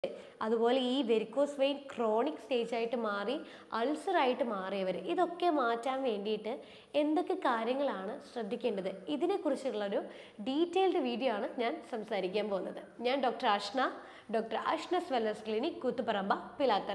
അതുപോലെ ഈ varicose vein chronic stage ആയിട്ട് മാറി അൾസർ ആയിട്ട് മാറിയവർ ഇതൊക്കെ മാറ്റാൻ വേണ്ടിയിട്ട് എന്തൊക്കെ കാര്യങ്ങളാണ് ശ്രദ്ധിക്കേണ്ടത് ഇതിനെക്കുറിച്ചുള്ളൊരു ഡീറ്റെയിൽഡ് വീഡിയോ ആണ് ഞാൻ സംസാരിക്കാൻ പോകുന്നത് ഞാൻ doctor Ashna doctor Ashna's wellness clinic Koothuparamba Pilathara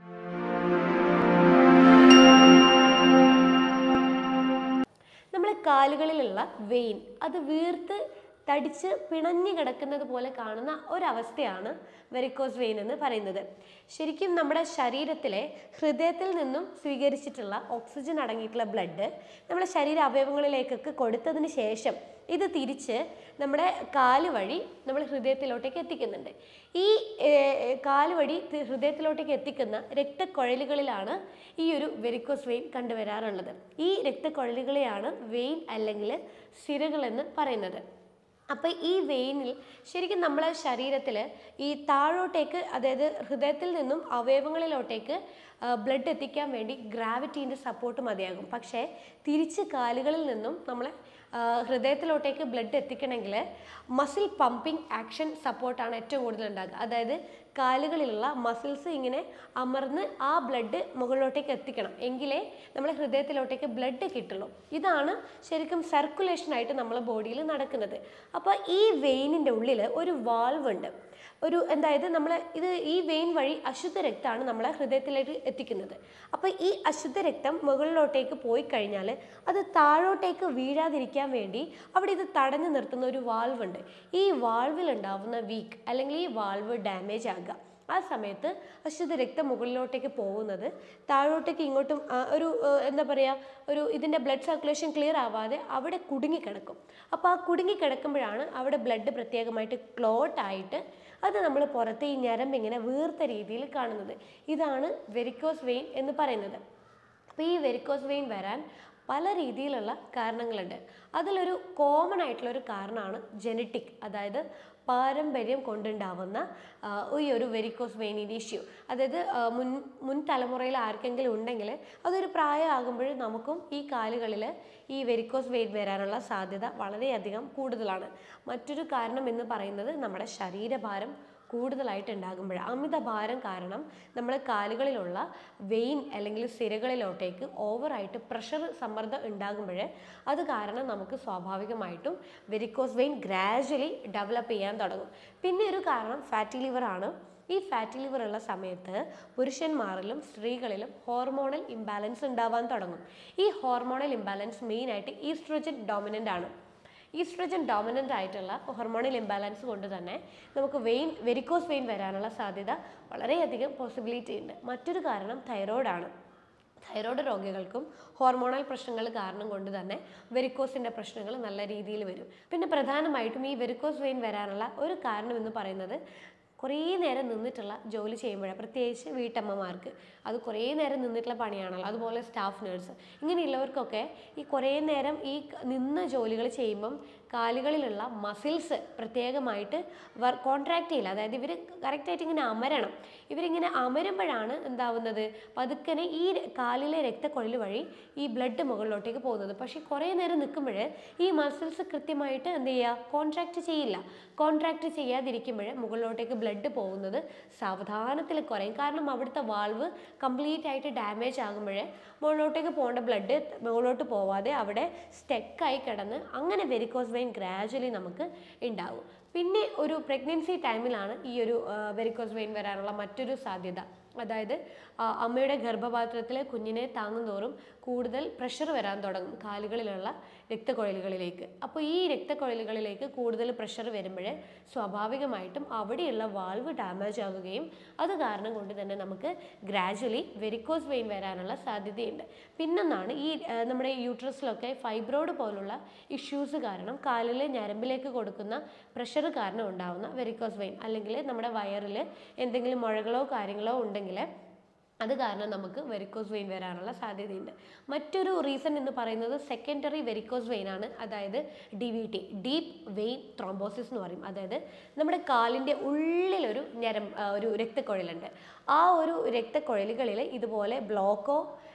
നമ്മളെ കാലുകളിലുള്ള വെയിൻ അത് വീർത്ത് തടിച്ച് പിണഞ്ഞു കിടക്കുന്നത് പോലെ കാണുന്ന ഒരവസ്ഥയാണ് വെരിക്കോസ് വെയിൻ എന്ന് പറയുന്നത് ശരിക്കും നമ്മുടെ ശരീരത്തിലെ ഹൃദയത്തിൽ നിന്നും സ്വീകരിച്ചിട്ടുള്ള ഓക്സിജൻ അടങ്ങിയിട്ടുള്ള ബ്ലഡ് നമ്മുടെ ശരീര അവയവങ്ങളിലേക്കൊക്കെ കൊടുത്തതിന് ശേഷം ഇത് തിരിച്ച് നമ്മുടെ കാല് വഴി നമ്മൾ ഹൃദയത്തിലോട്ടേക്ക് എത്തിക്കുന്നുണ്ട് ഈ ഏർ, കാല് വഴി തി- ഹൃദയത്തിലോട്ടേക്ക് എത്തിക്കുന്ന രക്തക്കുഴലുകളിലാണ് ഈ ഒരു വെരിക്കോസ് വെയിൻ കണ്ടുവരാറുള്ളത് ഈ രക്തക്കുഴലുകളെയാണ് വെയിൻ അല്ലെങ്കിൽ സിരകൾ എന്ന് പറയുന്നത് അപ്പോൾ ഈ വെയിനിൽ ശരിക്കും നമ്മളെ ശരീരത്തിൽ ഈ താഴോട്ടേക്ക് അതായത് ഹൃദയത്തിൽ നിന്നും അവയവങ്ങളിലോട്ടേക്ക് ബ്ലഡ് എത്തിക്കാൻ വേണ്ടി ഗ്രാവിറ്റീൻ്റെ സപ്പോർട്ട് മതിയാകും പക്ഷേ തിരിച്ച് കാലുകളിൽ നിന്നും നമ്മളെ ആ, ഹൃദയത്തിലോട്ടേക്ക് ബ്ലഡ് എത്തിക്കണമെങ്കിൽ മസിൽ പമ്പിങ് ആക്ഷൻ സപ്പോർട്ടാണ് ഏറ്റവും കൂടുതൽ ഉണ്ടാകുക അതായത് കാലുകളിലുള്ള മസിൽസ് ഇങ്ങനെ അമർന്ന് ആ ബ്ലഡ് മുകളിലോട്ടേക്ക് എത്തിക്കണം എങ്കിലേ നമ്മളെ ഹൃദയത്തിലോട്ടേക്ക് ബ്ലഡ് കിട്ടുള്ളൂ ഇതാണ് ശരിക്കും സർക്കുലേഷൻ ആയിട്ട് നമ്മളെ ബോഡിയിൽ നടക്കുന്നത് അപ്പോൾ ഈ വെയിനിൻ്റെ ഉള്ളിൽ ഒരു വാൾവ് ഉണ്ട് ഒരു എന്തായത് നമ്മൾ ഇത് ഈ വെയിൻ വഴി അശുദ്ധ രക്തമാണ് നമ്മളെ ഹൃദയത്തിലേക്ക് എത്തിക്കുന്നത് അപ്പോൾ ഈ അശുദ്ധ രക്തം മുകളിലോട്ടേക്ക് പോയി കഴിഞ്ഞാൽ അത് താഴോട്ടേക്ക് വീഴാതിരിക്കാൻ വേണ്ടി അവിടെ ഇത് തടഞ്ഞു നിർത്തുന്ന ഒരു വാൾവ് ഉണ്ട് ഈ വാൾവിൽ ഉണ്ടാവുന്ന വീക്ക് അല്ലെങ്കിൽ ഈ വാൾവ് ഡാമേജ് ആകുക ആ സമയത്ത് അശുദ്ധ രക്തം മുകളിലോട്ടേക്ക് പോകുന്നത് താഴോട്ടേക്ക് ഇങ്ങോട്ടും ആ, ഒരു ആ, എന്താ പറയുക ഒരു ഇതിൻ്റെ ബ്ലഡ് സർക്കുലേഷൻ ക്ലിയർ ആവാതെ അവിടെ കുടുങ്ങിക്കിടക്കും അപ്പോൾ ആ കുടുങ്ങിക്കിടക്കുമ്പോഴാണ് അവിടെ ബ്ലഡ് പ്രത്യേകമായിട്ട് ക്ലോട്ട് ആയിട്ട് അത് നമ്മൾ പുറത്ത് ഈ ഞരമ്പ് ഇങ്ങനെ വീർത്ത രീതിയിൽ കാണുന്നത് ഇതാണ് വെരിക്കോസ് വെയിൻ എന്ന് പറയുന്നത് അപ്പോൾ ഈ വെരിക്കോസ് വെയിൻ വരാൻ പല രീതിയിലുള്ള കാരണങ്ങളുണ്ട് അതിലൊരു കോമൺ ആയിട്ടുള്ള ഒരു കാരണമാണ് ജനറ്റിക് അതായത് പാരമ്പര്യം കൊണ്ടുണ്ടാവുന്ന ആ, ഈ ഒരു വെരിക്കോസ് വെയിനിൻ്റെ ഇഷ്യൂ അതായത് ആ, മുൻ മുൻ തലമുറയിൽ ആർക്കെങ്കിലും ഉണ്ടെങ്കിൽ അതൊരു പ്രായമാകുമ്പോൾ നമുക്കും ഈ കാലുകളിൽ ഈ വെരിക്കോസ് വെയിൻ വരാനുള്ള സാധ്യത വളരെയധികം കൂടുതലാണ് മറ്റൊരു കാരണം എന്ന് പറയുന്നത് നമ്മുടെ ശരീരഭാരം കൂടുതലായിട്ട് ഉണ്ടാകുമ്പോൾ അമിതഭാരം കാരണം നമ്മുടെ കാലുകളിലുള്ള വെയിൻ അല്ലെങ്കിൽ സിരകളിലോട്ടേക്ക് ഓവറായിട്ട് പ്രഷർ സമ്മർദ്ദം ഉണ്ടാകുമ്പോൾ അത് കാരണം നമുക്ക് സ്വാഭാവികമായിട്ടും വെരിക്കോസ് വെയിൻ ഗ്രാജ്വലി ഡെവലപ്പ് ചെയ്യാൻ തുടങ്ങും പിന്നെ ഒരു കാരണം ഫാറ്റി ലിവർ ആണ് ഈ ഫാറ്റി ലിവർ ഉള്ള സമയത്ത് പുരുഷന്മാരിലും സ്ത്രീകളിലും ഹോർമോണൽ ഇംബാലൻസ് ഉണ്ടാവാൻ തുടങ്ങും ഈ ഹോർമോണൽ ഇംബാലൻസ് മെയിനായിട്ട് ഈസ്ട്രോജൻ ഡോമിനൻ്റ് ആണ് ഈസ്ട്രജൻ ഡോമിനൻ്റ് ആയിട്ടുള്ള ഹോർമോണൽ ഇംബാലൻസ് കൊണ്ട് തന്നെ നമുക്ക് വെയിൻ വെരിക്കോസ് വെയിൻ വരാനുള്ള സാധ്യത വളരെയധികം പോസിബിലിറ്റി ഉണ്ട് മറ്റൊരു കാരണം തൈറോയ്ഡാണ് തൈറോയ്ഡ് രോഗികൾക്കും ഹോർമോണൽ പ്രശ്നങ്ങൾ കാരണം കൊണ്ട് തന്നെ വെരിക്കോസിൻ്റെ പ്രശ്നങ്ങൾ നല്ല രീതിയിൽ വരും പിന്നെ പ്രധാനമായിട്ടും ഈ വെരിക്കോസ് വെയിൻ വരാനുള്ള ഒരു കാരണം എന്ന് പറയുന്നത് കുറേ നേരം നിന്നിട്ടുള്ള ജോലി ചെയ്യുമ്പോഴാണ് പ്രത്യേകിച്ച് വീട്ടമ്മമാർക്ക് അത് കുറേ നേരം നിന്നിട്ടുള്ള പണിയാണല്ലോ അതുപോലെ സ്റ്റാഫ് നേഴ്സ് ഇങ്ങനെയുള്ളവർക്കൊക്കെ ഈ കുറേ നേരം ഈ ക- നിന്ന ജോലികൾ ചെയ്യുമ്പം കാലുകളിലുള്ള മസിൽസ് പ്രത്യേകമായിട്ട് വർ കോൺട്രാക്ട് ചെയ്യില്ല അതായത് ഇവർ കറക്റ്റായിട്ട് ഇങ്ങനെ അമരണം ഇവരിങ്ങനെ അമരുമ്പോഴാണ് എന്താവുന്നത് പതുക്കനെ ഈ ര- കാലിലെ രക്തക്കൊഴൽ വഴി ഈ ബ്ലഡ് മുകളിലോട്ടേക്ക് പോകുന്നത് പക്ഷേ കുറേ നേരം നിൽക്കുമ്പോൾ ഈ മസിൽസ് കൃത്യമായിട്ട് എന്ത് ചെയ്യുക കോൺട്രാക്ട് ചെയ്യില്ല കോൺട്രാക്ട് ചെയ്യാതിരിക്കുമ്പോൾ മുകളിലോട്ടേക്ക് ബ്ലഡ് പോകുന്നത് സാവധാനത്തിൽ കുറയും കാരണം അവിടുത്തെ വാൾവ് കംപ്ലീറ്റ് ആയിട്ട് ഡാമേജ് ആകുമ്പോൾ മുകളിലോട്ടേക്ക് പോകേണ്ട ബ്ലഡ് മുകളിലോട്ട് പോവാതെ അവിടെ സ്റ്റെക്കായി കിടന്ന് അങ്ങനെ വെരിക്കോസ് വെയിൻ ഗ്രാജ്വലി നമുക്ക് ഉണ്ടാവും പിന്നെ ഒരു പ്രഗ്നൻസി ടൈമിലാണ് ഈ ഒരു വെരിക്കോസ് വെയിൻ വരാനുള്ള മറ്റൊരു സാധ്യത അതായത് ആ, അമ്മയുടെ ഗർഭപാത്രത്തിലെ കുഞ്ഞിനെ താങ്ങുന്തോറും കൂടുതൽ പ്രഷർ വരാൻ തുടങ്ങും കാലുകളിലുള്ള രക്തക്കുഴലുകളിലേക്ക് അപ്പോൾ ഈ രക്തക്കുഴലുകളിലേക്ക് കൂടുതൽ പ്രഷർ വരുമ്പോൾ സ്വാഭാവികമായിട്ടും അവിടെയുള്ള വാൾവ് ഡാമേജ് ആവുകയും അത് കാരണം കൊണ്ട് തന്നെ നമുക്ക് ഗ്രാജ്വലി വെരിക്കോസ് വെയിൻ വരാനുള്ള സാധ്യതയുണ്ട് പിന്നൊന്നാണ് ഈ ആ, നമ്മുടെ യൂട്രസിലൊക്കെ ഫൈബ്രോയിഡ് പോലുള്ള ഇഷ്യൂസ് കാരണം കാലിലെ ഞരമ്പിലേക്ക് കൊടുക്കുന്ന പ്രഷർ കാരണം ഉണ്ടാവുന്ന വെരിക്കോസ് വെയിൻ അല്ലെങ്കിൽ നമ്മുടെ വയറിൽ എന്തെങ്കിലും മുഴകളോ കാര്യങ്ങളോ ഉണ്ടെങ്കിൽ അത് കാരണം നമുക്ക് വെരിക്കോസ് വെയിൻ വരാനുള്ള സാധ്യതയുണ്ട് മറ്റൊരു റീസൺ എന്ന് പറയുന്നത് സെക്കൻഡറി വെരിക്കോസ് വെയിൻ ആണ് അതായത് D V T deep vein thrombosis എന്ന് പറയും അതായത് നമ്മുടെ കാലിൻ്റെ ഉള്ളിലൊരു ഞരം ആ, ഒരു രക്തക്കുഴലുണ്ട് ആ ഒരു രക്തക്കുഴലുകളിൽ ഇതുപോലെ ബ്ലോക്കോ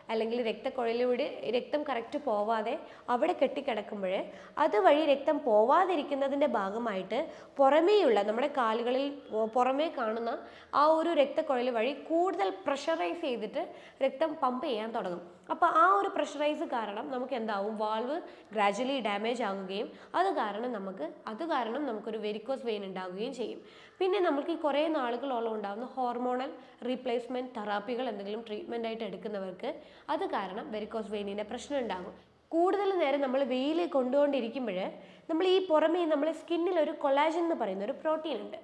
അല്ലെങ്കിൽ രക്തക്കുഴലിലൂടെ രക്തം കറക്റ്റ് പോവാതെ അവിടെ കെട്ടിക്കിടക്കുമ്പോൾ അതുവഴി രക്തം പോവാതിരിക്കുന്നതിൻ്റെ ഭാഗമായിട്ട് പുറമേയുള്ള നമ്മുടെ കാലുകളിൽ ഓ- പുറമേ കാണുന്ന ആ ഒരു രക്തക്കുഴൽ വഴി കൂടുതൽ പ്രഷറൈസ് ചെയ്തിട്ട് രക്തം പമ്പ് ചെയ്യാൻ തുടങ്ങും അപ്പോൾ ആ ഒരു പ്രഷറൈസ് കാരണം നമുക്ക് എന്താവും വാൾവ് ഗ്രാജുവലി ഡാമേജ് ആകുകയും അത് കാരണം നമുക്ക് അത് കാരണം നമുക്കൊരു വെരിക്കോസ് വെയിൻ ഉണ്ടാവുകയും ചെയ്യും പിന്നെ നമുക്ക് ഈ കുറേ നാളുകളോളം ഉണ്ടാകുന്ന ഹോർമോണൽ റീപ്ലേസ്മെൻറ്റ് തെറാപ്പികൾ എന്തെങ്കിലും ട്രീറ്റ്മെൻ്റ് ആയിട്ട് എടുക്കുന്നവർക്ക് അത് കാരണം വെരിക്കോസ് വെയിനിൻ്റെ പ്രശ്നം ഉണ്ടാകും കൂടുതൽ നേരം നമ്മൾ വെയിൽ കൊണ്ടുകൊണ്ടിരിക്കുമ്പോൾ നമ്മൾ ഈ പുറമേ നമ്മൾ സ്കിന്നിൽ ഒരു കൊളാജൻ എന്ന് പറയുന്ന ഒരു പ്രോട്ടീൻ ഉണ്ട്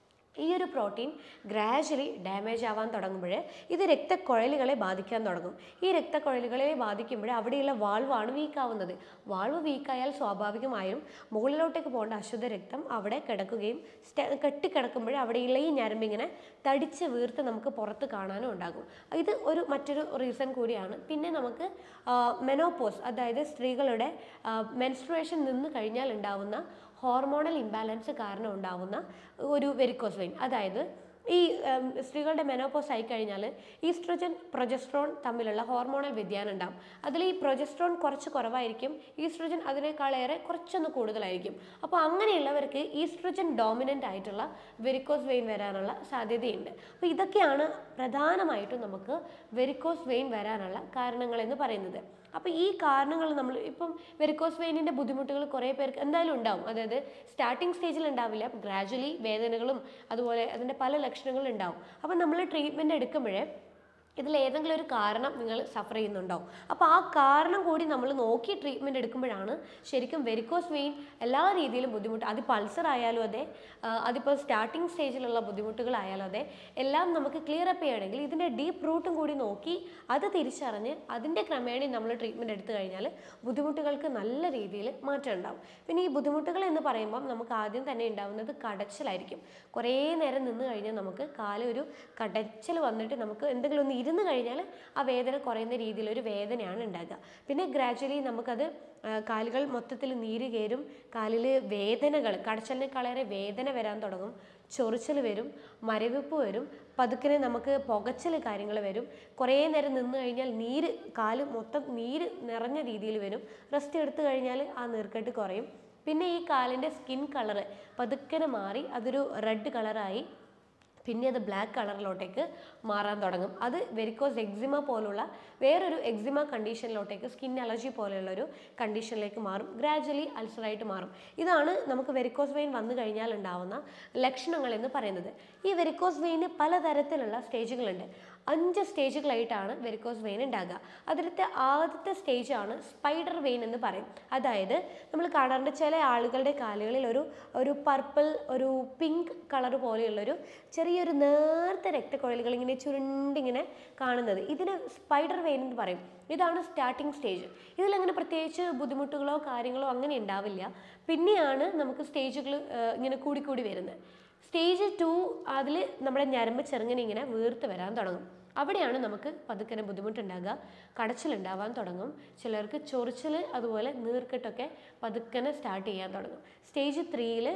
ഈ ഒരു പ്രോട്ടീൻ ഗ്രാജുവലി ഡാമേജ് ആവാൻ തുടങ്ങുമ്പോൾ ഇത് രക്തക്കുഴലുകളെ ബാധിക്കാൻ തുടങ്ങും ഈ രക്തക്കുഴലുകളെ ബാധിക്കുമ്പോൾ അവിടെയുള്ള വാൾവാണ് വീക്കാവുന്നത് വാൾവ് വീക്കായാൽ സ്വാഭാവികമായും മുകളിലോട്ടേക്ക് പോകേണ്ട അശുദ്ധ രക്തം അവിടെ കിടക്കുകയും സ്റ്റ കെട്ടിക്കിടക്കുമ്പോൾ അവിടെയുള്ള ഈ ഞരമ്പിങ്ങനെ തടിച്ച് വീർത്ത് നമുക്ക് പുറത്ത് കാണാനും ഉണ്ടാകും ഇത് ഒരു മറ്റൊരു റീസൺ കൂടിയാണ് പിന്നെ നമുക്ക് മെനോപോസ് അതായത് സ്ത്രീകളുടെ മെൻസ്ട്രുവേഷൻ നിന്ന് കഴിഞ്ഞാൽ ഉണ്ടാവുന്ന ഹോർമോണൽ ഇംബാലൻസ് കാരണം ഉണ്ടാവുന്ന ഒരു വെരിക്കോസ് വെയിൻ അതായത് ഈ ഉം, സ്ത്രീകളുടെ മെനോപോസ് ആയി കഴിഞ്ഞാൽ ഈസ്ട്രജൻ പ്രൊജസ്ട്രോൺ തമ്മിലുള്ള ഹോർമോണൽ വ്യതിയാനം ഉണ്ടാവും അതിൽ ഈ പ്രൊജസ്ട്രോൺ കുറച്ച് കുറവായിരിക്കും ഈസ്ട്രജൻ അതിനേക്കാളേറെ കുറച്ചൊന്ന് കൂടുതലായിരിക്കും അപ്പോൾ അങ്ങനെയുള്ളവർക്ക് ഈസ്ട്രജൻ ഡോമിനൻ്റ് ആയിട്ടുള്ള വെരിക്കോസ് വെയിൻ വരാനുള്ള സാധ്യതയുണ്ട് അപ്പോൾ ഇതൊക്കെയാണ് പ്രധാനമായിട്ടും നമുക്ക് വെരിക്കോസ് വെയിൻ വരാനുള്ള കാരണങ്ങളെന്ന് പറയുന്നത് അപ്പോൾ ഈ കാരണങ്ങൾ നമ്മൾ ഇപ്പം വെരിക്കോസ് വെയിനിൻ്റെ ബുദ്ധിമുട്ടുകൾ കുറേ പേർക്ക് എന്തായാലും ഉണ്ടാവും അതായത് സ്റ്റാർട്ടിങ് സ്റ്റേജിൽ ഉണ്ടാവില്ല ഗ്രാജുവലി വേദനകളും അതുപോലെ അതിൻ്റെ പല ലക്ഷണങ്ങളും ഉണ്ടാവും അപ്പം നമ്മൾ ട്രീറ്റ്മെൻറ്റ് എടുക്കുമ്പോഴേ ഇതിൽ ഏതെങ്കിലും ഒരു കാരണം നിങ്ങൾ സഫർ ചെയ്യുന്നുണ്ടോ അപ്പോൾ ആ കാരണം കൂടി നമ്മൾ നോക്കി ട്രീറ്റ്മെൻറ്റ് എടുക്കുമ്പോഴാണ് ശരിക്കും വെരിക്കോസ് വെയിൻ എല്ലാ രീതിയിലും ബുദ്ധിമുട്ട് അത് പൾസർ ആയാലും അതെ ആ, അതിപ്പോൾ സ്റ്റാർട്ടിങ് സ്റ്റേജിലുള്ള ബുദ്ധിമുട്ടുകളായാലും അതെ എല്ലാം നമുക്ക് ക്ലിയർ അപ്പ് ചെയ്യണമെങ്കിൽ ഇതിൻ്റെ ഡീപ്പ് റൂട്ടും കൂടി നോക്കി അത് തിരിച്ചറിഞ്ഞ് അതിൻ്റെ ക്രമേണ നമ്മൾ ട്രീറ്റ്മെൻറ്റ് എടുത്തു കഴിഞ്ഞാൽ ബുദ്ധിമുട്ടുകൾക്ക് നല്ല രീതിയിൽ മാറ്റം ഉണ്ടാവും പിന്നെ ഈ ബുദ്ധിമുട്ടുകൾ എന്ന് പറയുമ്പം നമുക്ക് ആദ്യം തന്നെ ഉണ്ടാവുന്നത് കടച്ചിലായിരിക്കും കുറേ നേരം നിന്ന് കഴിഞ്ഞാൽ നമുക്ക് കാല് ഒരു കടച്ചിൽ വന്നിട്ട് നമുക്ക് എന്തെങ്കിലും ഒന്ന് ഇരുന്ന് കഴിഞ്ഞാൽ ആ വേദന കുറയുന്ന രീതിയിലൊരു വേദനയാണ് ഉണ്ടാകുക പിന്നെ ഗ്രാജ്വലി നമുക്കത് ആ, കാലുകൾ മൊത്തത്തിൽ നീര് കയറും കാലിൽ വേദനകൾ കടച്ചലിനേക്കാളേറെ വേദന വരാൻ തുടങ്ങും ചൊറിച്ചൽ വരും മരവിപ്പ് വരും പതുക്കിനെ നമുക്ക് പുകച്ചൽ കാര്യങ്ങൾ വരും കുറേ നേരം നിന്ന് കഴിഞ്ഞാൽ നീര് കാല് മൊത്തം നീര് നിറഞ്ഞ രീതിയിൽ വരും റെസ്റ്റ് എടുത്തു കഴിഞ്ഞാൽ ആ നീർക്കെട്ട് കുറയും പിന്നെ ഈ കാലിൻ്റെ സ്കിൻ കളറ് പതുക്കനെ മാറി അതൊരു റെഡ് കളറായി പിന്നെ അത് ബ്ലാക്ക് കളറിലോട്ടേക്ക് മാറാൻ തുടങ്ങും അത് വെരിക്കോസ് എക്സിമ പോലുള്ള വേറൊരു എക്സിമ കണ്ടീഷനിലോട്ടേക്ക് സ്കിൻ അലർജി പോലെയുള്ള ഒരു കണ്ടീഷനിലേക്ക് മാറും ഗ്രാജ്വലി അൾസറായിട്ട് മാറും ഇതാണ് നമുക്ക് വെരിക്കോസ് വെയിൻ വന്നു കഴിഞ്ഞാൽ ഉണ്ടാവുന്ന ലക്ഷണങ്ങൾ എന്ന് പറയുന്നത് ഈ വെരിക്കോസ് വെയിന് പലതരത്തിലുള്ള സ്റ്റേജുകളുണ്ട് അഞ്ച് സ്റ്റേജുകളായിട്ടാണ് വെരിക്കോസ് വെയിൻ ഉണ്ടാകുക അതിലത്തെ ആദ്യത്തെ സ്റ്റേജാണ് സ്പൈഡർ വെയിൻ എന്ന് പറയും അതായത് നമ്മൾ കാണാറുണ്ട് ചില ആളുകളുടെ കാലുകളിൽ ഒരു ഒരു പർപ്പിൾ ഒരു പിങ്ക് കളർ പോലെയുള്ളൊരു ചെറിയൊരു നേർത്ത രക്തക്കുഴലുകൾ ഇങ്ങനെ ചുരുണ്ടിങ്ങനെ കാണുന്നത് ഇതിന് സ്പൈഡർ വെയിൻ എന്ന് പറയും ഇതാണ് സ്റ്റാർട്ടിംഗ് സ്റ്റേജ് ഇതിലങ്ങനെ പ്രത്യേകിച്ച് ബുദ്ധിമുട്ടുകളോ കാര്യങ്ങളോ അങ്ങനെ ഉണ്ടാവില്ല പിന്നെയാണ് നമുക്ക് സ്റ്റേജുകൾ ഇങ്ങനെ കൂടിക്കൂടി വരുന്നത് സ്റ്റേജ് ടു അതിൽ നമ്മുടെ ഞരമ്പ് ചെറുങ്ങനെ ഇങ്ങനെ വീർത്ത് വരാൻ തുടങ്ങും അവിടെയാണ് നമുക്ക് പതുക്കനെ ബുദ്ധിമുട്ടുണ്ടാകുക കടച്ചിലുണ്ടാവാൻ തുടങ്ങും ചിലർക്ക് ചൊറിച്ചിൽ അതുപോലെ നീർക്കെട്ടൊക്കെ പതുക്കനെ സ്റ്റാർട്ട് ചെയ്യാൻ തുടങ്ങും സ്റ്റേജ് ത്രീയിൽ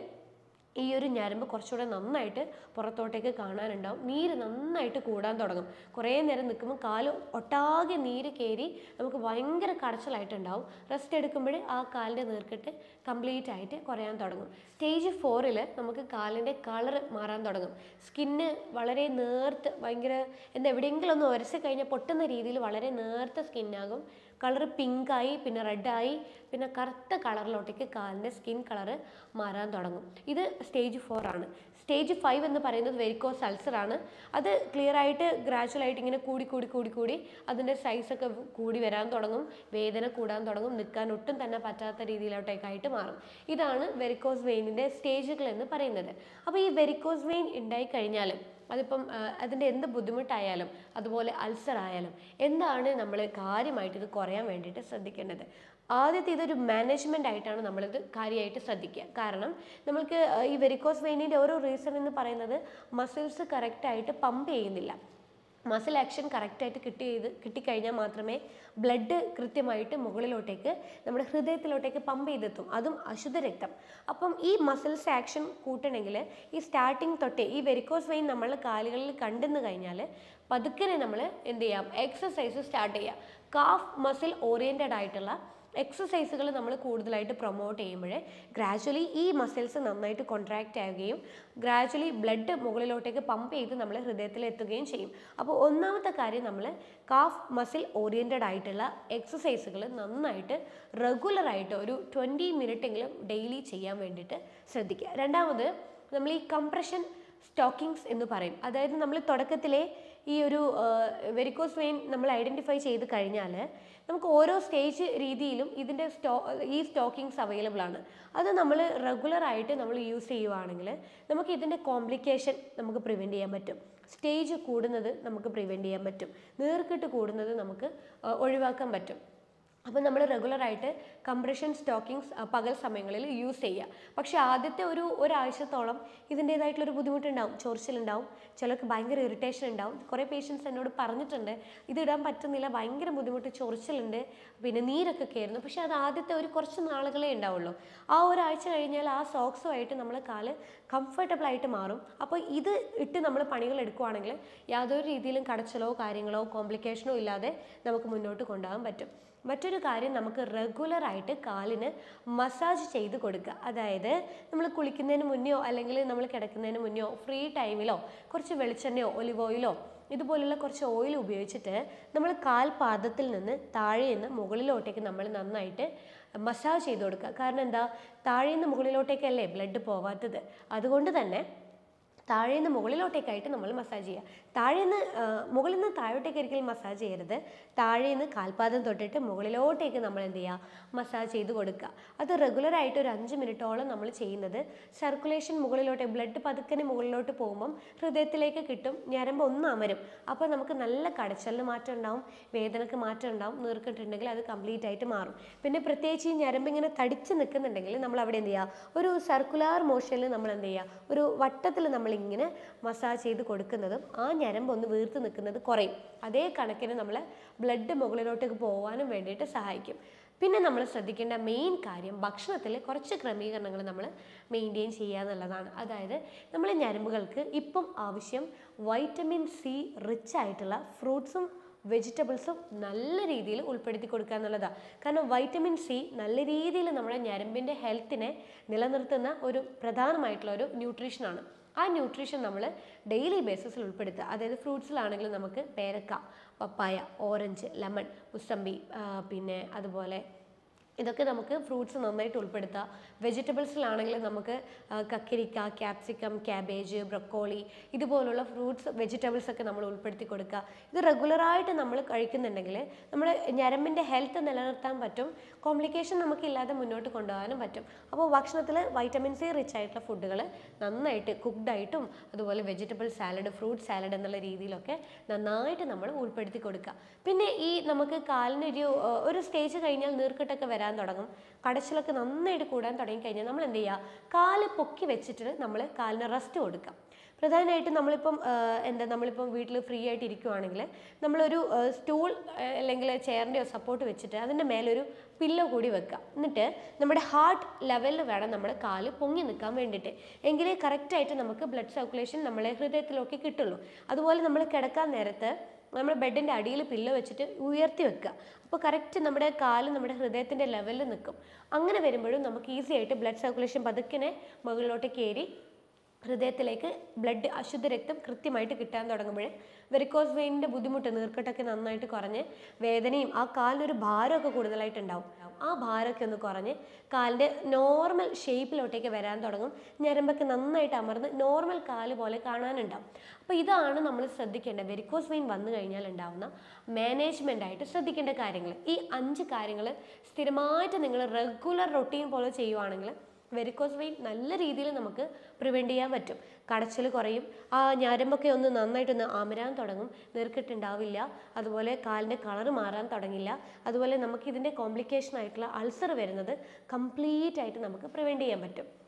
ഈ ഒരു ഞരമ്പ് കുറച്ചുകൂടെ നന്നായിട്ട് പുറത്തോട്ടേക്ക് കാണാനുണ്ടാവും നീര് നന്നായിട്ട് കൂടാൻ തുടങ്ങും കുറേ നേരം നിൽക്കുമ്പോൾ കാല് ഒട്ടാകെ നീര് കയറി നമുക്ക് ഭയങ്കര കടച്ചിലായിട്ടുണ്ടാവും റെസ്റ്റ് എടുക്കുമ്പോൾ ആ കാലിൻ്റെ നീർക്കെട്ട് കംപ്ലീറ്റ് ആയിട്ട് കുറയാൻ തുടങ്ങും സ്റ്റേജ് ഫോറിൽ നമുക്ക് കാലിൻ്റെ കളർ മാറാൻ തുടങ്ങും സ്കിന്ന് വളരെ നേർത്ത് ഭയങ്കര എന്താ എവിടെയെങ്കിലും ഒന്ന് ഉരച്ച് കഴിഞ്ഞാൽ പൊട്ടുന്ന രീതിയിൽ വളരെ നേർത്ത സ്കിന്നാകും കളർ പിങ്കായി പിന്നെ റെഡായി പിന്നെ കറുത്ത കളറിലോട്ടേക്ക് കാലിൻ്റെ സ്കിൻ കളറ് മാറാൻ തുടങ്ങും ഇത് സ്റ്റേജ് ഫോർ ആണ് സ്റ്റേജ് ഫൈവ് എന്ന് പറയുന്നത് വെരിക്കോസ് അൾസർ ആണ് അത് ക്ലിയർ ആയിട്ട് ഗ്രാജുവൽ ആയിട്ട് ഇങ്ങനെ കൂടി കൂടി കൂടി കൂടി അതിൻ്റെ സൈസൊക്കെ കൂടി വരാൻ തുടങ്ങും വേദന കൂടാൻ തുടങ്ങും നിൽക്കാൻ ഒട്ടും തന്നെ പറ്റാത്ത രീതിയിലോട്ടേക്കായിട്ട് മാറും ഇതാണ് വെരിക്കോസ് വെയിനിൻ്റെ സ്റ്റേജുകൾ എന്ന് പറയുന്നത് അപ്പോൾ ഈ വെരിക്കോസ് വെയിൻ ഉണ്ടായി കഴിഞ്ഞാൽ അതിപ്പം ആ, അതിൻ്റെ എന്ത് ബുദ്ധിമുട്ടായാലും അതുപോലെ അൾസർ ആയാലും എന്താണ് നമ്മൾ കാര്യമായിട്ട് ഇത് കുറയാൻ വേണ്ടിയിട്ട് ശ്രദ്ധിക്കേണ്ടത് ആദ്യത്തെ ഇതൊരു മാനേജ്മെൻ്റ് ആയിട്ടാണ് നമ്മളിത് കാര്യമായിട്ട് ശ്രദ്ധിക്കുക കാരണം നമ്മൾക്ക് ആ, ഈ വെരിക്കോസ് വെയിനിൻ്റെ ഓരോ റീസൺ എന്ന് പറയുന്നത് മസിൽസ് കറക്റ്റായിട്ട് പമ്പ് ചെയ്യുന്നില്ല മസിൽ ആക്ഷൻ കറക്റ്റായിട്ട് കിട്ടി ചെയ്ത് കിട്ടിക്കഴിഞ്ഞാൽ മാത്രമേ ബ്ലഡ് കൃത്യമായിട്ട് മുകളിലോട്ടേക്ക് നമ്മുടെ ഹൃദയത്തിലോട്ടേക്ക് പമ്പ് ചെയ്തെത്തും അതും അശുദ്ധ രക്തം അപ്പം ഈ മസിൽസ് ആക്ഷൻ കൂട്ടണമെങ്കിൽ ഈ സ്റ്റാർട്ടിങ് തൊട്ടേ ഈ വെരിക്കോസ് വെയിൻ നമ്മൾ കാലുകളിൽ കണ്ടെന്ന് കഴിഞ്ഞാൽ പതുക്കനെ നമ്മൾ എന്ത് ചെയ്യാം എക്സസൈസ് സ്റ്റാർട്ട് ചെയ്യാം കാഫ് മസിൽ ഓറിയൻറ്റഡ് ആയിട്ടുള്ള എക്സസൈസുകൾ നമ്മൾ കൂടുതലായിട്ട് പ്രൊമോട്ട് ചെയ്യുമ്പോൾ ഗ്രാജ്വലി ഈ മസിൽസ് നന്നായിട്ട് കോൺട്രാക്റ്റ് ആവുകയും ഗ്രാജ്വലി ബ്ലഡ് മുകളിലോട്ടേക്ക് പമ്പ് ചെയ്ത് നമ്മൾ ഹൃദയത്തിൽ എത്തുകയും ചെയ്യും അപ്പോൾ ഒന്നാമത്തെ കാര്യം നമ്മൾ കാഫ് മസിൽ ഓറിയൻറ്റഡ് ആയിട്ടുള്ള എക്സസൈസുകൾ നന്നായിട്ട് റെഗുലറായിട്ട് ഒരു ട്വൻറ്റി മിനിറ്റെങ്കിലും ഡെയിലി ചെയ്യാൻ വേണ്ടിയിട്ട് ശ്രദ്ധിക്കുക രണ്ടാമത് നമ്മൾ ഈ കംപ്രഷൻ സ്റ്റോക്കിങ്സ് എന്ന് പറയും അതായത് നമ്മൾ തുടക്കത്തിലെ ഈ ഒരു വെരിക്കോസ് വെയിൻ നമ്മൾ ഐഡൻറ്റിഫൈ ചെയ്ത് കഴിഞ്ഞാൽ നമുക്ക് ഓരോ സ്റ്റേജ് രീതിയിലും ഇതിൻ്റെ സ്റ്റോ ഈ സ്റ്റോക്കിങ്സ് അവൈലബിൾ ആണ് അത് നമ്മൾ റെഗുലർ ആയിട്ട് നമ്മൾ യൂസ് ചെയ്യുവാണെങ്കിൽ നമുക്ക് ഇതിൻ്റെ കോംപ്ലിക്കേഷൻ നമുക്ക് പ്രിവെൻറ്റ് ചെയ്യാൻ പറ്റും സ്റ്റേജ് കൂടുന്നത് നമുക്ക് പ്രിവെൻറ്റ് ചെയ്യാൻ പറ്റും നീർക്കെട്ട് കൂടുന്നത് നമുക്ക് ആ, ഒഴിവാക്കാൻ പറ്റും അപ്പോൾ നമ്മൾ റെഗുലറായിട്ട് കംപ്രഷൻ സ്റ്റോക്കിങ്സ് പകൽ സമയങ്ങളിൽ യൂസ് ചെയ്യുക പക്ഷേ ആദ്യത്തെ ഒരു ഒരാഴ്ചത്തോളം ഇതിൻ്റേതായിട്ടുള്ളൊരു ബുദ്ധിമുട്ടുണ്ടാവും ചൊറിച്ചിലുണ്ടാവും ചിലർക്ക് ഭയങ്കര ഇറിറ്റേഷൻ ഉണ്ടാവും കുറേ പേഷ്യൻസ് എന്നോട് പറഞ്ഞിട്ടുണ്ട് ഇത് ഇടാൻ പറ്റുന്നില്ല ഭയങ്കര ബുദ്ധിമുട്ട് ചൊറിച്ചിലുണ്ട് പിന്നെ നീരൊക്കെ കയറുന്നു പക്ഷേ അത് ആദ്യത്തെ ഒരു കുറച്ച് നാളുകളേ ഉണ്ടാവുള്ളൂ ആ ഒരാഴ്ച കഴിഞ്ഞാൽ ആ സോക്സുമായിട്ട് നമ്മൾ കാല് കംഫർട്ടബിൾ ആയിട്ട് മാറും അപ്പോൾ ഇത് ഇട്ട് നമ്മൾ പണികൾ എടുക്കുവാണെങ്കിൽ യാതൊരു രീതിയിലും കടച്ചലോ കാര്യങ്ങളോ കോംപ്ലിക്കേഷനോ ഇല്ലാതെ നമുക്ക് മുന്നോട്ട് കൊണ്ടുപോകാൻ പറ്റും മറ്റൊരു കാര്യം നമുക്ക് റെഗുലറായിട്ട് കാലിന് മസാജ് ചെയ്ത് കൊടുക്കുക അതായത് നമ്മൾ കുളിക്കുന്നതിന് മുന്നെയോ അല്ലെങ്കിൽ നമ്മൾ കിടക്കുന്നതിന് മുന്നെയോ ഫ്രീ ടൈമിലോ കുറച്ച് വെളിച്ചെണ്ണയോ ഒലിവ് ഓയിലോ ഇതുപോലുള്ള കുറച്ച് ഓയിൽ ഉപയോഗിച്ചിട്ട് നമ്മൾ കാൽപാദത്തിൽ നിന്ന് താഴെ നിന്ന് മുകളിലോട്ടേക്ക് നമ്മൾ നന്നായിട്ട് മസാജ് ചെയ്ത് കൊടുക്കുക കാരണം എന്താ താഴെ നിന്ന് മുകളിലോട്ടേക്കല്ലേ ബ്ലഡ് പോവാത്തത് അതുകൊണ്ട് തന്നെ താഴെ നിന്ന് മുകളിലോട്ടേക്കായിട്ട് നമ്മൾ മസാജ് ചെയ്യുക താഴെ നിന്ന് ആ, മുകളിൽ നിന്ന് താഴോട്ടേക്ക് ഒരിക്കലും മസാജ് ചെയ്യരുത് താഴെ നിന്ന് കാൽപാദം തൊട്ടിട്ട് മുകളിലോട്ടേക്ക് നമ്മൾ എന്ത് ചെയ്യുക മസാജ് ചെയ്ത് കൊടുക്കുക അത് റെഗുലറായിട്ട് ഒരു അഞ്ച് മിനിറ്റോളം നമ്മൾ ചെയ്യുന്നത് സർക്കുലേഷൻ മുകളിലോട്ട് ബ്ലഡ് പതുക്കനെ മുകളിലോട്ട് പോകുമ്പം ഹൃദയത്തിലേക്ക് കിട്ടും ഞരമ്പ് ഒന്ന് അമരും അപ്പോൾ നമുക്ക് നല്ല കടച്ചലിന് മാറ്റം ഉണ്ടാവും വേദനക്ക് മാറ്റം ഉണ്ടാവും നീർക്കിട്ടുണ്ടെങ്കിൽ അത് കംപ്ലീറ്റ് ആയിട്ട് മാറും പിന്നെ പ്രത്യേകിച്ച് ഈ ഞരമ്പ് ഇങ്ങനെ തടിച്ച് നിൽക്കുന്നുണ്ടെങ്കിൽ നമ്മൾ അവിടെ എന്ത് ചെയ്യുക ഒരു സർക്കുലാർ മോഷനിൽ നമ്മൾ എന്ത് ചെയ്യുക ഒരു വട്ടത്തിൽ നമ്മൾ ഇങ്ങനെ മസാജ് ചെയ്ത് കൊടുക്കുന്നതും ആ ഞരമ്പ് ഒന്ന് വീർത്ത് നിൽക്കുന്നത് കുറയും അതേ കണക്കിന് നമ്മൾ ബ്ലഡ് മുകളിലോട്ടേക്ക് പോകാനും വേണ്ടിയിട്ട് സഹായിക്കും പിന്നെ നമ്മൾ ശ്രദ്ധിക്കേണ്ട മെയിൻ കാര്യം ഭക്ഷണത്തിൽ കുറച്ച് ക്രമീകരണങ്ങൾ നമ്മൾ മെയിൻറ്റെയിൻ ചെയ്യുക എന്നുള്ളതാണ് അതായത് നമ്മൾ ഞരമ്പുകൾക്ക് ഇപ്പം ആവശ്യം വൈറ്റമിൻ സി റിച്ച് ആയിട്ടുള്ള ഫ്രൂട്ട്സും വെജിറ്റബിൾസും നല്ല രീതിയിൽ ഉൾപ്പെടുത്തി കൊടുക്കുക എന്നുള്ളതാണ് കാരണം വൈറ്റമിൻ സി നല്ല രീതിയിൽ നമ്മുടെ ഞരമ്പിൻ്റെ ഹെൽത്തിനെ നിലനിർത്തുന്ന ഒരു പ്രധാനമായിട്ടുള്ള ഒരു ന്യൂട്രീഷനാണ് ആ ന്യൂട്രീഷൻ നമ്മൾ ഡെയിലി ബേസിസിൽ ഉൾപ്പെടുത്തുക അതായത് ഫ്രൂട്ട്സിലാണെങ്കിലും നമുക്ക് പേരക്ക പപ്പായ ഓറഞ്ച് ലെമൺ മുസമ്പി ആ, പിന്നെ അതുപോലെ ഇതൊക്കെ നമുക്ക് ഫ്രൂട്ട്സ് നന്നായിട്ട് ഉൾപ്പെടുത്താം വെജിറ്റബിൾസിലാണെങ്കിൽ നമുക്ക് ആ, കക്കിരിക്ക ക്യാപ്സിക്കം ക്യാബേജ് ബ്രക്കോളി ഇതുപോലുള്ള ഫ്രൂട്ട്സ് വെജിറ്റബിൾസ് ഒക്കെ നമ്മൾ ഉൾപ്പെടുത്തി കൊടുക്കുക ഇത് റെഗുലറായിട്ട് നമ്മൾ കഴിക്കുന്നുണ്ടെങ്കിൽ നമ്മുടെ ഞരമ്പിൻ്റെ ഹെൽത്ത് നിലനിർത്താൻ പറ്റും കോംപ്ലിക്കേഷൻ നമുക്കില്ലാതെ മുന്നോട്ട് കൊണ്ടുപോകാനും പറ്റും അപ്പോൾ ഭക്ഷണത്തിൽ വൈറ്റമിൻ സി റിച്ച് ആയിട്ടുള്ള ഫുഡുകൾ നന്നായിട്ട് കുക്ക്ഡ് ആയിട്ടും അതുപോലെ വെജിറ്റബിൾ സാലഡ് ഫ്രൂട്ട് സാലഡ് എന്നുള്ള രീതിയിലൊക്കെ നന്നായിട്ട് നമ്മൾ ഉൾപ്പെടുത്തി കൊടുക്കുക പിന്നെ ഈ നമുക്ക് കാലിനൊരു ആ, ഒരു സ്റ്റേജ് കഴിഞ്ഞാൽ നീർക്കെട്ടൊക്കെ വരാൻ തുടങ്ങും കടച്ചിലൊക്കെ നന്നായിട്ട് കൂടാൻ തുടങ്ങി കഴിഞ്ഞാൽ നമ്മൾ എന്ത് ചെയ്യുക കാല് പൊക്കി വെച്ചിട്ട് നമ്മൾ കാലിന് റെസ്റ്റ് കൊടുക്കാം പ്രധാനമായിട്ടും നമ്മളിപ്പം ആ, എന്താ നമ്മളിപ്പം വീട്ടിൽ ഫ്രീ ആയിട്ട് ഇരിക്കുവാണെങ്കിൽ നമ്മളൊരു സ്റ്റൂൾ അല്ലെങ്കിൽ ചെയറിൻ്റെയോ സപ്പോർട്ട് വെച്ചിട്ട് അതിൻ്റെ മേലൊരു പില്ലോ കൂടി വെക്കുക എന്നിട്ട് നമ്മുടെ ഹാർട്ട് ലെവലിൽ വേണം നമ്മുടെ കാല് പൊങ്ങി നിൽക്കാൻ വേണ്ടിയിട്ട് എങ്കിലേ കറക്റ്റായിട്ട് നമുക്ക് ബ്ലഡ് സർക്കുലേഷൻ നമ്മളെ ഹൃദയത്തിലൊക്കെ കിട്ടുള്ളൂ അതുപോലെ നമ്മൾ കിടക്കാൻ നേരത്ത് നമ്മൾ ബെഡിൻ്റെ അടിയിൽ പില്ലോ വെച്ചിട്ട് ഉയർത്തി വെക്കുക അപ്പോൾ കറക്റ്റ് നമ്മുടെ കാല് നമ്മുടെ ഹൃദയത്തിൻ്റെ ലെവലിൽ നിൽക്കും അങ്ങനെ വരുമ്പോഴും നമുക്ക് ഈസി ആയിട്ട് ബ്ലഡ് സർക്കുലേഷൻ പതുക്കിനെ മുകളിലോട്ട് കയറി ഹൃദയത്തിലേക്ക് ബ്ലഡ് അശുദ്ധ രക്തം കൃത്യമായിട്ട് കിട്ടാൻ തുടങ്ങുമ്പോൾ വെരിക്കോസ് വെയിനിൻ്റെ ബുദ്ധിമുട്ട് നീർക്കെട്ടൊക്കെ നന്നായിട്ട് കുറഞ്ഞ് വേദനയും ആ കാലിനൊരു ഭാരമൊക്കെ കൂടുതലായിട്ട് ഉണ്ടാവും ആ ഭാരമൊക്കെ ഒന്ന് കുറഞ്ഞ് കാലിൻ്റെ നോർമൽ ഷേപ്പിലോട്ടേക്ക് വരാൻ തുടങ്ങും ഞരമ്പൊക്കെ നന്നായിട്ട് അമർന്ന് നോർമൽ കാല് പോലെ കാണാനുണ്ടാവും അപ്പോൾ ഇതാണ് നമ്മൾ ശ്രദ്ധിക്കേണ്ടത് വെരിക്കോസ് വെയിൻ വന്നു കഴിഞ്ഞാൽ ഉണ്ടാവുന്ന മാനേജ്മെൻ്റ് ആയിട്ട് ശ്രദ്ധിക്കേണ്ട കാര്യങ്ങൾ ഈ അഞ്ച് കാര്യങ്ങൾ സ്ഥിരമായിട്ട് നിങ്ങൾ റെഗുലർ റൊട്ടീൻ പോലെ ചെയ്യുവാണെങ്കിൽ വെരിക്കോസ് വെയിൻ നല്ല രീതിയിൽ നമുക്ക് പ്രിവെൻറ്റ് ചെയ്യാൻ പറ്റും കടച്ചിൽ കുറയും ആ ഞരമ്പൊക്കെ ഒന്ന് നന്നായിട്ടൊന്ന് അമരാൻ തുടങ്ങും നീർക്കെട്ടുണ്ടാവില്ല അതുപോലെ കാലിൻ്റെ കളർ മാറാൻ തുടങ്ങില്ല അതുപോലെ നമുക്ക് ഇതിൻ്റെ കോംപ്ലിക്കേഷൻ ആയിട്ടുള്ള അൾസർ വരുന്നത് കംപ്ലീറ്റ് ആയിട്ട് നമുക്ക് പ്രിവെൻറ്റ് ചെയ്യാൻ പറ്റും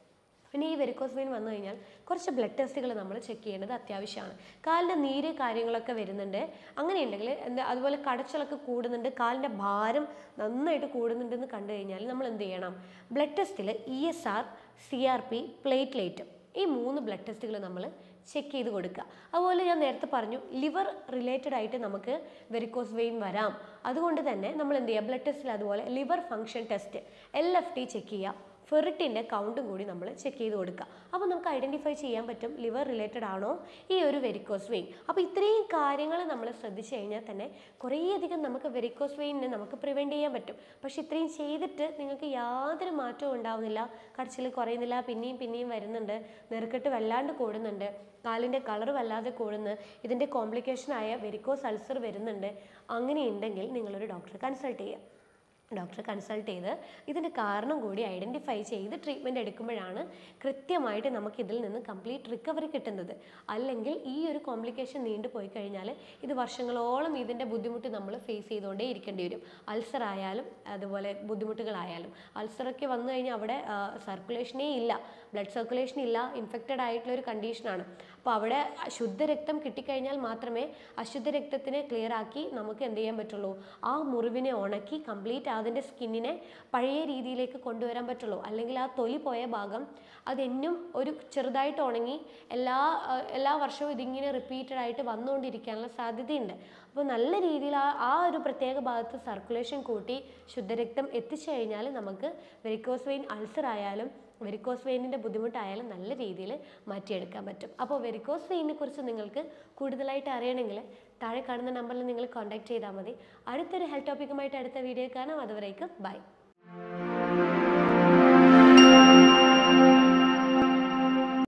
പിന്നെ ഈ വെരിക്കോസ് വെയിൻ വന്നു കഴിഞ്ഞാൽ കുറച്ച് ബ്ലഡ് ടെസ്റ്റുകൾ നമ്മൾ ചെക്ക് ചെയ്യേണ്ടത് അത്യാവശ്യമാണ് കാലിൻ്റെ നീര് കാര്യങ്ങളൊക്കെ വരുന്നുണ്ട് അങ്ങനെയുണ്ടെങ്കിൽ എന്താ അതുപോലെ കടച്ചിലൊക്കെ കൂടുന്നുണ്ട് കാലിൻ്റെ ഭാരം നന്നായിട്ട് കൂടുന്നുണ്ടെന്ന് കണ്ടു കഴിഞ്ഞാൽ നമ്മൾ എന്ത് ചെയ്യണം ബ്ലഡ് ടെസ്റ്റിൽ E S R C R P platelet ഈ മൂന്ന് ബ്ലഡ് ടെസ്റ്റുകൾ നമ്മൾ ചെക്ക് ചെയ്ത് കൊടുക്കുക അതുപോലെ ഞാൻ നേരത്തെ പറഞ്ഞു ലിവർ റിലേറ്റഡ് ആയിട്ട് നമുക്ക് വെരിക്കോസ് വെയിൻ വരാം അതുകൊണ്ട് തന്നെ നമ്മൾ എന്ത് ചെയ്യുക ബ്ലഡ് ടെസ്റ്റിൽ അതുപോലെ liver function test L F T check ചെയ്യുക ഫെറിറ്റിൻ്റെ കൗണ്ടും കൂടി നമ്മൾ ചെക്ക് ചെയ്ത് കൊടുക്കുക അപ്പോൾ നമുക്ക് ഐഡൻറ്റിഫൈ ചെയ്യാൻ പറ്റും ലിവർ റിലേറ്റഡ് ആണോ ഈ ഒരു വെരിക്കോസ് വെയിൻ അപ്പോൾ ഇത്രയും കാര്യങ്ങൾ നമ്മൾ ശ്രദ്ധിച്ചു കഴിഞ്ഞാൽ തന്നെ കുറേയധികം നമുക്ക് വെരിക്കോസ് വെയിനെ നമുക്ക് പ്രിവെൻറ്റ് ചെയ്യാൻ പറ്റും പക്ഷേ ഇത്രയും ചെയ്തിട്ട് നിങ്ങൾക്ക് യാതൊരു മാറ്റവും ഉണ്ടാവുന്നില്ല കടച്ചിൽ കുറയുന്നില്ല പിന്നെയും പിന്നെയും വരുന്നുണ്ട് നെറുക്കെട്ട് വല്ലാണ്ട് കൂടുന്നുണ്ട് കാലിൻ്റെ കളർ വല്ലാതെ കൂടുന്നു ഇതിൻ്റെ കോംപ്ലിക്കേഷനായ വെരിക്കോസ് അൾസർ വരുന്നുണ്ട് അങ്ങനെയുണ്ടെങ്കിൽ നിങ്ങളൊരു ഡോക്ടറെ കൺസൾട്ട് ചെയ്യുക ഡോക്ടറെ കൺസൾട്ട് ചെയ്ത് ഇതിൻ്റെ കാരണം കൂടി ഐഡൻറ്റിഫൈ ചെയ്ത് ട്രീറ്റ്മെൻറ്റ് എടുക്കുമ്പോഴാണ് കൃത്യമായിട്ട് നമുക്ക് ഇതിൽ നിന്ന് കംപ്ലീറ്റ് റിക്കവറി കിട്ടുന്നത് അല്ലെങ്കിൽ ഈ ഒരു കോംപ്ലിക്കേഷൻ നീണ്ടു പോയി കഴിഞ്ഞാൽ ഇത് വർഷങ്ങളോളം ഇതിൻ്റെ ബുദ്ധിമുട്ട് നമ്മൾ ഫേസ് ചെയ്തുകൊണ്ടേ ഇരിക്കേണ്ടി വരും അൾസർ ആയാലും അതുപോലെ ബുദ്ധിമുട്ടുകളായാലും അൾസറൊക്കെ വന്നു കഴിഞ്ഞാൽ അവിടെ സർക്കുലേഷനേ ഇല്ല ബ്ലഡ് സർക്കുലേഷൻ ഇല്ല ഇൻഫെക്റ്റഡ് ആയിട്ടുള്ള ഒരു കണ്ടീഷനാണ് അപ്പോൾ അവിടെ ശുദ്ധരക്തം കിട്ടിക്കഴിഞ്ഞാൽ മാത്രമേ അശുദ്ധ രക്തത്തിനെ ക്ലിയർ ആക്കി നമുക്ക് എന്ത് ചെയ്യാൻ പറ്റുള്ളൂ ആ മുറിവിനെ ഉണക്കി കംപ്ലീറ്റ് അതിൻ്റെ സ്കിന്നിനെ പഴയ രീതിയിലേക്ക് കൊണ്ടുവരാൻ പറ്റുള്ളൂ അല്ലെങ്കിൽ ആ തൊലി പോയ ഭാഗം അതെന്നും ഒരു ചെറുതായിട്ട് ഉണങ്ങി എല്ലാ ആ, എല്ലാ വർഷവും ഇതിങ്ങനെ റിപ്പീറ്റഡ് ആയിട്ട് വന്നുകൊണ്ടിരിക്കാനുള്ള സാധ്യതയുണ്ട് അപ്പോൾ നല്ല രീതിയിൽ ആ ആ ഒരു പ്രത്യേക ഭാഗത്ത് സർക്കുലേഷൻ കൂട്ടി ശുദ്ധരക്തം എത്തിച്ചു കഴിഞ്ഞാൽ നമുക്ക് വെരിക്കോസ് വെയിൻ അൾസർ ആയാലും വെരിക്കോസ് വെയിനിൻ്റെ ബുദ്ധിമുട്ടായാലും നല്ല രീതിയിൽ മാറ്റിയെടുക്കാൻ പറ്റും അപ്പോൾ വെരിക്കോസ് വെയിനെ കുറിച്ച് നിങ്ങൾക്ക് കൂടുതലായിട്ട് അറിയണമെങ്കിൽ താഴെ കാണുന്ന നമ്പറിൽ നിങ്ങൾ കോൺടാക്ട് ചെയ്താൽ മതി അടുത്തൊരു ഹെൽത്ത് ടോപ്പിക്കുമായിട്ട് അടുത്ത വീഡിയോ കാണാം അതുവരേക്കും ബൈ